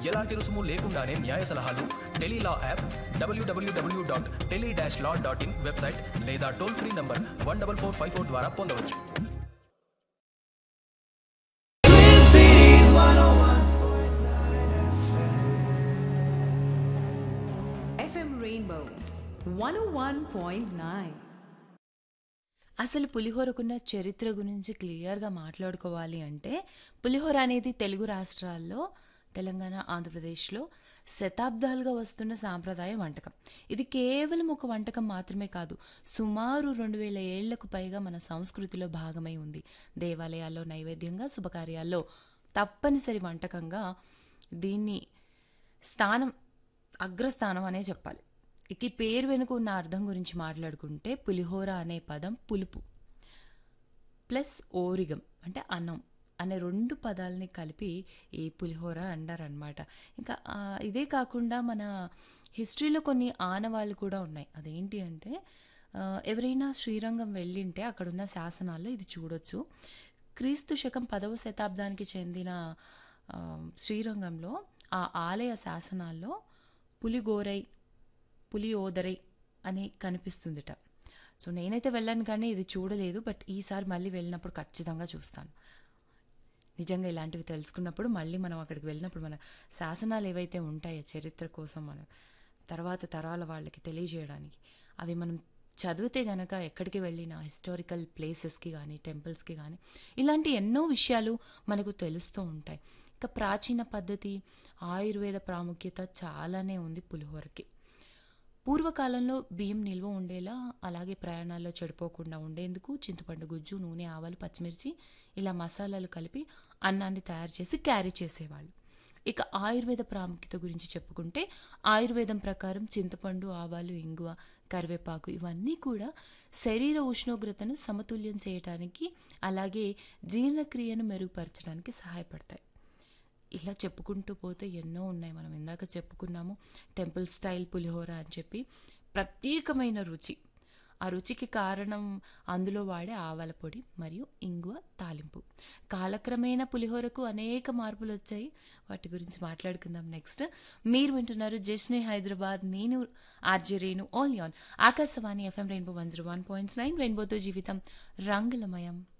ఎలాంటి రుసుము లేకుండానే న్యాయ సలహాలు telelaw app W W W dot tele dash law dot in website లేదా toll free number one double four five four ద్వారా పొందవచ్చు FM Rainbow 101.9. అసలు పులిహోరకున్న చరిత్ర గురించి క్లియర్గా మాట్లాడుకోవాలి అంటే పులిహోర అనేది తెలుగు రాష్ట్రాల్లో తెలంగాణ ఆంధ్రప్రదేశ్లో శతాబ్దాలుగా వస్తున్న సాంప్రదాయ వంటకం ఇది కేవలం ఒక వంటకం మాత్రమే కాదు సుమారు రెండు వేల ఏళ్లకు పైగా మన సంస్కృతిలో భాగమై ఉంది దేవాలయాల్లో నైవేద్యంగా శుభకార్యాల్లో తప్పనిసరి వంటకంగా దీన్ని స్థానం అగ్రస్థానం అనే చెప్పాలి ఇక ఈ పేరు వెనుక ఉన్న అర్థం గురించి మాట్లాడుకుంటే పులిహోర అనే పదం పులుపు ప్లస్ ఓరిగం అంటే అన్నం అనే రెండు పదాలని కలిపి ఈ పులిహోర అంటారనమాట ఇంకా ఆ, ఇదే కాకుండా మన హిస్టరీలో కొన్ని ఆనవాళ్ళు కూడా ఉన్నాయి అదేంటి అంటే ఆ, ఎవరైనా శ్రీరంగం వెళ్ళింటే అక్కడున్న శాసనాల్లో ఇది చూడొచ్చు క్రీస్తు శకం పదవ శతాబ్దానికి చెందిన ఆ, శ్రీరంగంలో ఆ ఆలయ శాసనాల్లో పులిగోరై పులియోదరై అని కనిపిస్తుందిట సో నేనైతే వెళ్ళాను కానీ ఇది చూడలేదు బట్ ఈసారి మళ్ళీ వెళ్ళినప్పుడు ఖచ్చితంగా చూస్తాను నిజంగా ఇలాంటివి తెలుసుకున్నప్పుడు మళ్ళీ మనం అక్కడికి వెళ్ళినప్పుడు మన శాసనాలు ఏవైతే ఉంటాయో చరిత్ర కోసం మన తర్వాత తరాల వాళ్ళకి తెలియజేయడానికి అవి మనం చదివితే గనక ఎక్కడికి వెళ్ళినా హిస్టారికల్ ప్లేసెస్కి కానీ టెంపుల్స్కి కానీ ఇలాంటి ఎన్నో విషయాలు మనకు తెలుస్తూ ఉంటాయి ఇంకా ప్రాచీన పద్ధతి ఆయుర్వేద ప్రాముఖ్యత చాలానే ఉంది పులిహోరకి పూర్వకాలంలో బియ్యం నిల్వ ఉండేలా అలాగే ప్రయాణాల్లో చెడిపోకుండా ఉండేందుకు చింతపండు గుజ్జు నూనె ఆవాలు పచ్చిమిర్చి ఇలా మసాలాలు కలిపి అన్నాన్ని తయారు చేసి క్యారీ చేసేవాళ్ళు ఇక ఆయుర్వేద ప్రాముఖ్యత గురించి చెప్పుకుంటే ఆయుర్వేదం ప్రకారం చింతపండు ఆవాలు ఇంగువ కరివేపాకు ఇవన్నీ కూడా శరీర ఉష్ణోగ్రతను సమతుల్యం చేయడానికి అలాగే జీర్ణక్రియను మెరుగుపరచడానికి సహాయపడతాయి ఇలా చెప్పుకుంటూ పోతే ఎన్నో ఉన్నాయి మనం ఇందాక చెప్పుకున్నాము టెంపుల్ స్టైల్ పులిహోర అని చెప్పి ప్రత్యేకమైన రుచి ఆ రుచికి కారణం అందులో వాడే ఆవాల పొడి మరియు ఇంగువ తాలింపు కాలక్రమేణా పులిహోరకు అనేక మార్పులు వచ్చాయి వాటి గురించి మాట్లాడుకుందాం నెక్స్ట్ మీరు వింటున్నారు జస్నే హైదరాబాద్ నేను ఆర్జే రేణు ఆల్ యాన్ Akashvani FM rainbow one zero one point nine రెయిన్బోతో జీవితం రంగులమయం